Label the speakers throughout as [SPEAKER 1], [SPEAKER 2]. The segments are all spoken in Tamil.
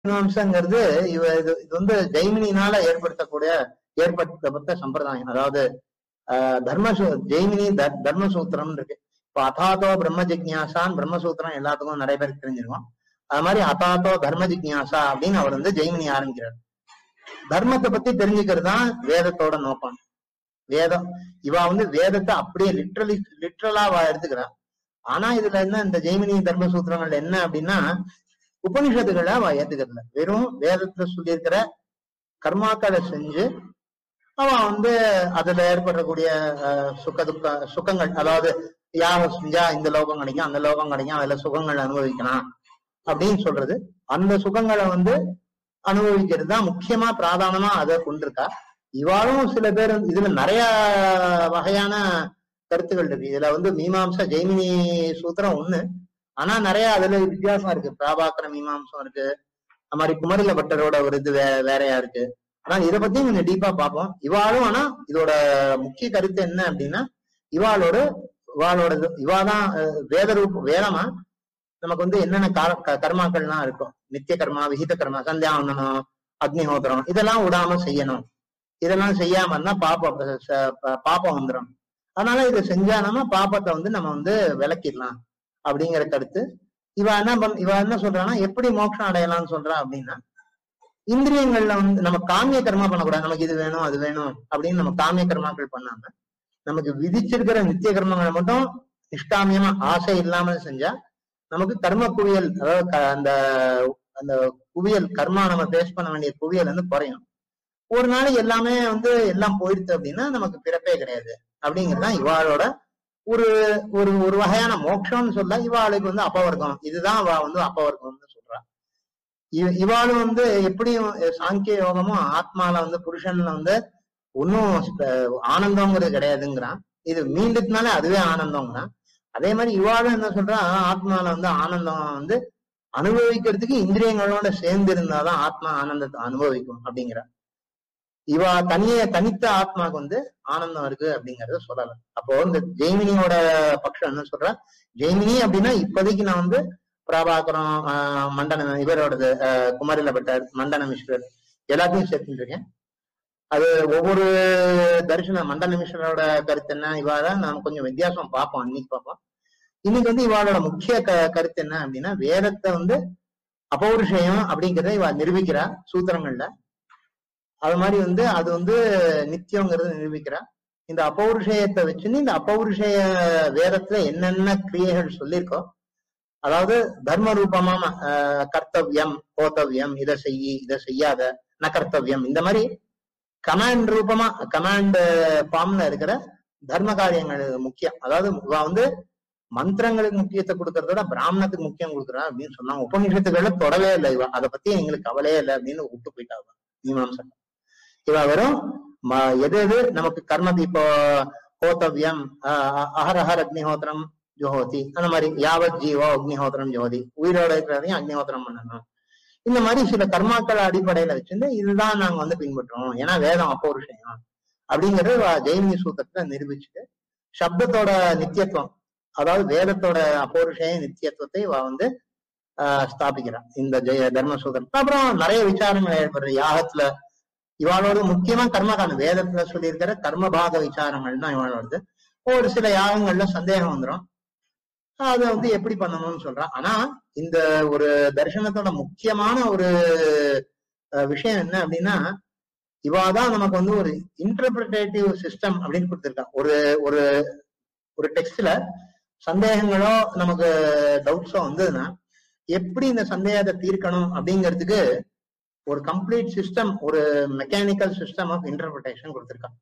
[SPEAKER 1] மீமாம்சங்கிறது இவ இது இது வந்து ஜெய்மினினால ஏற்படுத்தக்கூடிய ஏற்படுத்தப்பட்ட சம்பிரதாயம் அதாவது ஆஹ் தர்மசூ ஜெய்மினி த- தர்மசூத்திரம் இருக்கு இப்போ அதாதோ பிரம்ம ஜிக்ஞாசான் பிரம்மசூத்திரம் எல்லாத்துக்கும் நிறைய பேருக்கு தெரிஞ்சிருக்கும் அது மாதிரி அதாதோ தர்ம ஜிக்ஞாசா அப்படின்னு அவர் வந்து ஜெய்மினி ஆரம்பிக்கிறார் தர்மத்தை பத்தி தெரிஞ்சுக்கிறது தான் வேதத்தோட நோக்கம் வேதம் இவ வந்து வேதத்தை அப்படியே லிட்ரலி லிட்ரலா அவ எடுத்துக்கிறா ஆனா இதுல என்ன இந்த ஜெய்மினி தர்மசூத்திரங்கள் என்ன அப்படின்னா உபனிஷத்துக்களை அவ ஏத்துக்கிறதுல வெறும் வேதத்துல சொல்லியிருக்கிற கர்மாக்களை செஞ்சு அவன் வந்து அதுல ஏற்படக்கூடிய அஹ், சுக துக்க சுகங்கள் அதாவது யாகம் செஞ்சா இந்த லோகம் கிடைக்கும் அந்த லோகம் கிடைக்கும் அதுல சுகங்கள் அனுபவிக்கலாம் அப்படின்னு சொல்றது அந்த சுகங்களை வந்து அனுபவிக்கிறது தான் முக்கியமா பிராதானமா அதை கொண்டிருக்கா இவாளும் சில பேர் வந்து- இதுல நிறைய வகையான கருத்துக்கள் இருக்கு இதுல வந்து மீமாம்சா ஜெய்மினி சூத்திரம் ஒண்ணு ஆனா நிறைய அதுல வித்தியாசம் இருக்கு பிராபாக்கர மீமாம்சம் இருக்கு அது மாதிரி குமரில பட்டரோட ஒரு இது வே வேறையா இருக்கு ஆனா இதை பத்தியும் கொஞ்சம் டீப்பா பார்ப்போம் இவாளும் ஆனா இதோட முக்கிய கருத்து என்ன அப்படின்னா இவாளோட இவாளோட இது- இவாதான் அஹ், வேத ரூப வேதமா நமக்கு வந்து என்னென்ன கா- க- கர்மாக்கள்லாம் இருக்கும் நித்திய கர்மா விஹித கர்மா சந்தியாவந்தனம் அக்னிஹோத்திரம் இதெல்லாம் விடாம செய்யணும் இதெல்லாம் செய்யாம இருந்தா பாப்பம் ச- ப- பாப்பம் வந்துடும் அதனால இதை செஞ்சா நம்ம பாப்பத்தை வந்து நம்ம வந்து விளக்கிடலாம் அப்படிங்கிற கருத்து இவ என்ன பண் இவ என்ன சொல்றான்னா எப்படி மோட்சம் அடையலாம்னு சொல்றா அப்படின்னா இந்திரியங்கள்ல வந்து நம்ம காமிய கர்மா பண்ணக்கூடாது நமக்கு இது வேணும் அது வேணும் அப்படின்னு நம்ம காமிய கர்மாக்கள் பண்ணாம நமக்கு விதிச்சிருக்கிற நித்திய கர்மங்களை மட்டும் நிஷ்காமியமா ஆசை இல்லாமல் செஞ்சா நமக்கு கர்ம குவியல் அதாவது க- அந்த அந்த குவியல் கர்மா நம்ம பேஸ் பண்ண வேண்டிய குவியல் வந்து குறையும் ஒரு நாளைக்கு எல்லாமே வந்து எல்லாம் போயிடுச்சு அப்படின்னா நமக்கு பிறப்பே கிடையாது அப்படிங்கிறது தான் இவாளோட ஒரு ஒரு ஒரு வகையான மோட்சம்னு சொல்ல இவாளுக்கு வந்து அப்பவர்க்கம் இதுதான் அவ வந்து அப்பவர்க்கம்னு சொல்றா இவ- இவாளும் வந்து எப்படியும் சாங்கிய யோகமும் ஆத்மால வந்து புருஷன்ல வந்து ஒன்னும் ஆனந்தம்ங்கிறது கிடையாதுங்கிறான் இது மீண்டுக்குனாலே அதுவே ஆனந்தம்ங்கிறான் அதே மாதிரி இவாளும் என்ன சொல்றா ஆத்மால வந்து ஆனந்தம் வந்து அனுபவிக்கிறதுக்கு இந்திரியங்களோட சேர்ந்து இருந்தாதான் ஆத்மா ஆனந்தத்தை அனுபவிக்கும் அப்படிங்கிற இவா தனிய தனித்த ஆத்மாக்கு வந்து ஆனந்தம் இருக்கு அப்படிங்கறத சொல்லல அப்போ இந்த ஜெய்மினியோட பட்சம் என்ன சொல்றா ஜெய்மினி அப்படின்னா இப்போதைக்கு நான் வந்து பிரபாகரம் ஆஹ் மண்டன இவரோடது ஆஹ் குமரில பட்டர் மண்டன மிஸ்ரர் எல்லாத்தையும் சேர்த்துட்டு இருக்கேன் அது ஒவ்வொரு தரிசன மண்டல மிஸ்ரரோட கருத்து என்ன இவாள நாம் கொஞ்சம் வித்தியாசம் பார்ப்போம் இன்னைக்கு பார்ப்போம் இன்னைக்கு வந்து இவாளோட முக்கிய க கருத்து என்ன அப்படின்னா வேதத்தை வந்து அபௌருஷயம் அப்படிங்கிறத இவ நிரூபிக்கிறா சூத்திரங்கள்ல அது மாதிரி வந்து அது வந்து நித்தியங்கிறத நிரூபிக்கிறா இந்த அபௌருஷயத்தை வச்சுன்னு இந்த அபௌருஷய வேதத்துல என்னென்ன கிரியைகள் சொல்லியிருக்கோ அதாவது தர்ம ரூபமா ஆஹ், கர்த்தவ்யம் கோத்தவ்யம் இதை செய்யி இதை செய்யாத ந கர்த்தவ்யம் இந்த மாதிரி கமாண்ட் ரூபமா கமாண்ட் ஃபார்ம்ல இருக்கிற தர்ம காரியங்கள் முக்கியம் அதாவது இவ வந்து மந்திரங்களுக்கு முக்கியத்தை கொடுக்கறதோட பிராமணத்துக்கு முக்கியம் கொடுக்குறா அப்படின்னு சொன்னாங்க உபநிஷத்துக்களை தொடவே இல்லை இவ அதை பத்தி எங்களுக்கு கவலையே இல்லை அப்படின்னு விட்டு போயிட்டாங்க மீமாம்சம் இவ வெறும் ம- எது எது நமக்கு கர்ம இப்போ ஹோத்தவ்யம் ஆஹ் அஹரஹர் அக்னிஹோத்திரம் ஜோஹோதி அந்த மாதிரி யாவத் ஜீவோ அக்னிஹோத்திரம் ஜோதி உயிரோட இருக்கிறதையும் அக்னிஹோத்திரம் பண்ணணும் இந்த மாதிரி சில கர்மாக்கள் அடிப்படையில வச்சிருந்து இதுதான் நாங்க வந்து பின்பற்றுறோம் ஏன்னா வேதம் அப்போ ஒரு விஷயம் அப்படிங்கறது வ- ஜெய்மினி சூத்திரத்துல நிரூபிச்சுட்டு சப்தத்தோட நித்தியத்துவம் அதாவது வேதத்தோட அப்போருஷய நித்தியத்துவத்தை இவ வந்து ஆஹ் ஸ்தாபிக்கிறான் இந்த ஜெய தர்ம சூத்திரம் அப்புறம் நிறைய விசாரங்கள் ஏற்படுறது யாகத்துல இவாளோட முக்கியமா கர்மகாண்டம் வேதத்துல சொல்லியிருக்கிற கர்மபாக விசாரங்கள் தான் இவாளோடது ஒரு சில யாகங்கள்ல சந்தேகம் வந்துரும் அதை வந்து எப்படி பண்ணணும்னு சொல்றான் ஆனா இந்த ஒரு தரிசனத்தோட முக்கியமான ஒரு அஹ், விஷயம் என்ன அப்படின்னா இவாதான் நமக்கு வந்து ஒரு இன்டர்பிரிட்டேட்டிவ் சிஸ்டம் அப்படின்னு கொடுத்திருக்கா ஒரு ஒரு ஒரு டெக்ஸ்ட்ல சந்தேகங்களோ நமக்கு டவுட்ஸோ வந்ததுன்னா எப்படி இந்த சந்தேகத்தை தீர்க்கணும் அப்படிங்கிறதுக்கு ஒரு கம்ப்ளீட் சிஸ்டம் ஒரு மெக்கானிக்கல் சிஸ்டம் ஆஃப் இன்டர்பிரிட்டேஷன் கொடுத்திருக்கான்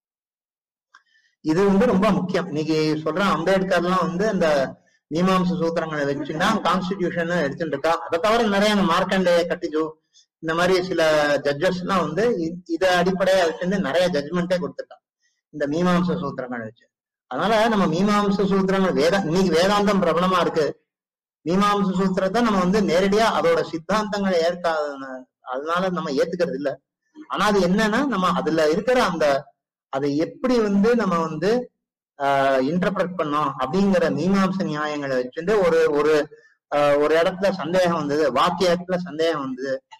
[SPEAKER 1] இது வந்து ரொம்ப முக்கியம் இன்னைக்கு சொல்ற அம்பேத்கர்லாம் வந்து அந்த மீமாம்ச சூத்திரங்களை வச்சுதான் கான்ஸ்டிடியூஷன் எடுத்துட்டு இருக்கா அதை தவிர நிறைய இந்த மார்க்கண்டேய கட்டிஜோ இந்த மாதிரி சில ஜட்ஜஸ் எல்லாம் வந்து இ- இத அடிப்படையா வச்சுட்டு நிறைய ஜட்ஜ்மெண்ட்டே கொடுத்துருக்கா இந்த மீமாம்ச சூத்திரங்களை வச்சு அதனால நம்ம மீமாம்ச சூத்திரங்கள் வேத இன்னைக்கு வேதாந்தம் பிரபலமா இருக்கு மீமாம்ச சூத்திரத்தை நம்ம வந்து நேரடியா அதோட சித்தாந்தங்களை ஏற்காத அதனால நம்ம ஏத்துக்கிறது இல்ல ஆனா அது என்னன்னா நம்ம அதுல இருக்கிற அந்த அதை எப்படி வந்து நம்ம வந்து இன்டர்பிரட் பண்ணோம் அப்படிங்கிற மீமாம்ச நியாயங்களை வச்சுட்டு ஒரு ஒரு ஆஹ் ஒரு இடத்துல சந்தேகம் வந்தது வாக்கியத்துல சந்தேகம் வந்தது